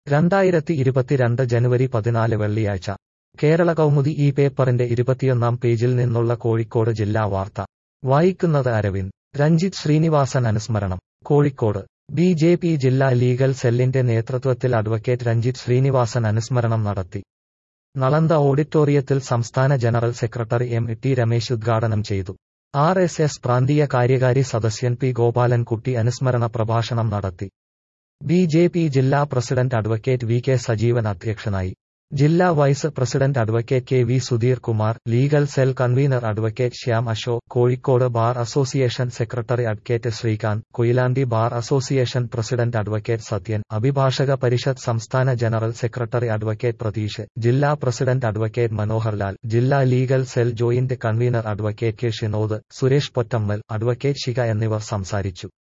രണ്ടായിരത്തി ഇരുപത്തിരണ്ട് ജനുവരി പതിനാല് വെള്ളിയാഴ്ച കേരള കൗമുദി ഈ പേപ്പറിന്റെ ഇരുപത്തിയൊന്നാം പേജിൽ നിന്നുള്ള കോഴിക്കോട് ജില്ലാ വാർത്ത വായിക്കുന്നത് അരവിന്ദ് രഞ്ജിത്ത് ശ്രീനിവാസൻ അനുസ്മരണം കോഴിക്കോട് ബി ജെ പി ജില്ലാ ലീഗൽ സെല്ലിന്റെ നേതൃത്വത്തിൽ അഡ്വക്കേറ്റ് രഞ്ജിത്ത് ശ്രീനിവാസൻ അനുസ്മരണം നടത്തി നളന്ദ ഓഡിറ്റോറിയത്തിൽ സംസ്ഥാന general secretary M T Ramesh ഉദ്ഘാടനം ചെയ്തു ആർ എസ് എസ് പ്രാന്തീയ കാര്യകാരി സദസ്യൻ പി ഗോപാലൻകുട്ടി അനുസ്മരണ പ്രഭാഷണം നടത്തി ബി ജെ പി ജില്ലാ president advocate V K Sajeevan അധ്യക്ഷനായി ജില്ലാ vice president advocate K V Sudheer Kumar legal cell convener advocate Shyam Ashok Kozhikode bar association secretary advocate Srikanth Koyilandy bar association president advocate Sathyan Abhibhashaka Parishath സംസ്ഥാന ജനറൽ സെക്രട്ടറി അഡ്വക്കേറ്റ് പ്രതീഷ് ജില്ലാ പ്രസിഡന്റ് അഡ്വക്കേറ്റ് മനോഹർലാൽ ജില്ലാ legal cell joint convener advocate K Shinod Suresh Pottammal advocate Shikha എന്നിവർ സംസാരിച്ചു